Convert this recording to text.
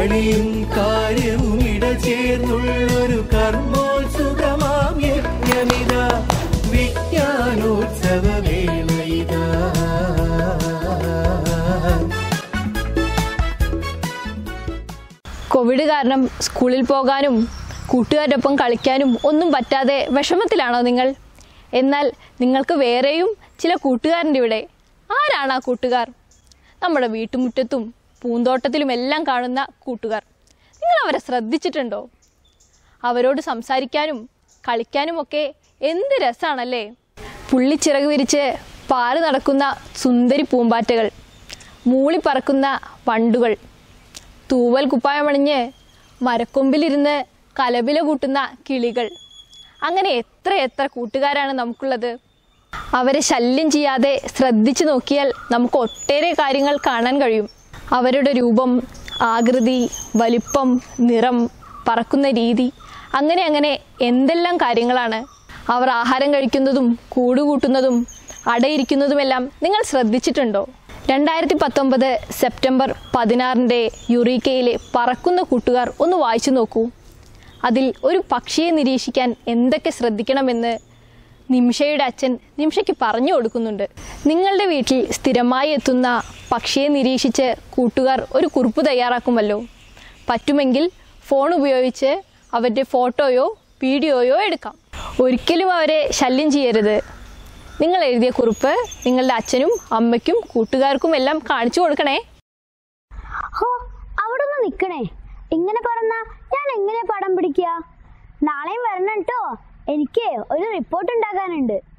കളിയും കാര്യവും ഇടചേർന്നുള്ളൊരു കർമ്മോത്സുകമാം യജ്ഞമിത വിജ്ഞാനോത്സവ വേളയിതാ കോവിഡ് കാരണം സ്കൂളിൽ പോകാനും കൂട്ടുകാരൊപ്പം കളിക്കാനും ഒന്നും പറ്റാതെ വിഷമത്തിലാണോ നിങ്ങൾ എന്നാൽ നിങ്ങൾക്ക് വേറെയും ചില കൂട്ടുകാരുണ്ട് ഇവിടെ ആരാണ് ആ കൂട്ടുകാർ നമ്മുടെ വീട്ടുമുറ്റത്തും പൂന്തോട്ടത്തിലും എല്ലാം കാണുന്ന കൂട്ടുകാർ നിങ്ങൾ അവരെ ശ്രദ്ധിച്ചിട്ടുണ്ടോ അവരോട് സംസാരിക്കാനും കളിക്കാനുമൊക്കെ എന്ത് രസമാണല്ലേ പുള്ളിച്ചിറക് വിരിച്ച് പാല് നടക്കുന്ന സുന്ദരി പൂമ്പാറ്റകൾ മൂളിപ്പറക്കുന്ന വണ്ടുകൾ തൂവൽ കുപ്പായമണിഞ്ഞ് മരക്കൊമ്പിലിരുന്ന് കലപില കൂട്ടുന്ന കിളികൾ അങ്ങനെ എത്ര എത്ര കൂട്ടുകാരാണ് നമുക്കുള്ളത് അവരെ ശല്യം ചെയ്യാതെ ശ്രദ്ധിച്ചു നോക്കിയാൽ നമുക്ക് ഒട്ടേറെ കാര്യങ്ങൾ കാണാൻ കഴിയും അവരുടെ രൂപം ആകൃതി വലിപ്പം നിറം പറക്കുന്ന രീതി അങ്ങനെ അങ്ങനെ എന്തെല്ലാം കാര്യങ്ങളാണ് അവർ ആഹാരം കഴിക്കുന്നതും കൂടുകൂട്ടുന്നതും അടയിരിക്കുന്നതുമെല്ലാം നിങ്ങൾ ശ്രദ്ധിച്ചിട്ടുണ്ടോ രണ്ടായിരത്തി പത്തൊമ്പത് സെപ്റ്റംബർ പതിനാറിൻ്റെ യുറീക്കയിലെ പറക്കുന്ന കൂട്ടുകാർ ഒന്ന് വായിച്ചു നോക്കൂ അതിൽ ഒരു പക്ഷിയെ നിരീക്ഷിക്കാൻ എന്തൊക്കെ ശ്രദ്ധിക്കണമെന്ന് നിമിഷയുടെ അച്ഛൻ നിമിഷയ്ക്ക് പറഞ്ഞു കൊടുക്കുന്നുണ്ട് നിങ്ങളുടെ വീട്ടിൽ സ്ഥിരമായി എത്തുന്ന പക്ഷിയെ നിരീക്ഷിച്ച് കൂട്ടുകാർ ഒരു കുറിപ്പ് തയ്യാറാക്കുമല്ലോ പറ്റുമെങ്കിൽ ഫോൺ ഉപയോഗിച്ച് അവരുടെ ഫോട്ടോയോ വീഡിയോയോ എടുക്കാം ഒരിക്കലും അവരെ ശല്യം ചെയ്യരുത് നിങ്ങൾ എഴുതിയ കുറിപ്പ് നിങ്ങളുടെ അച്ഛനും അമ്മയ്ക്കും കൂട്ടുകാർക്കും എല്ലാം കാണിച്ചു കൊടുക്കണേ ഹോ അവിടെ ഒന്ന് നിക്കണേ ഇങ്ങനെ പറഞ്ഞാ ഞാൻ എങ്ങനെ പടം പിടിക്കുക നാളെയും വരണം കേട്ടോ എനിക്ക് ഒരു റിപ്പോർട്ട് ഉണ്ടാക്കാനുണ്ട്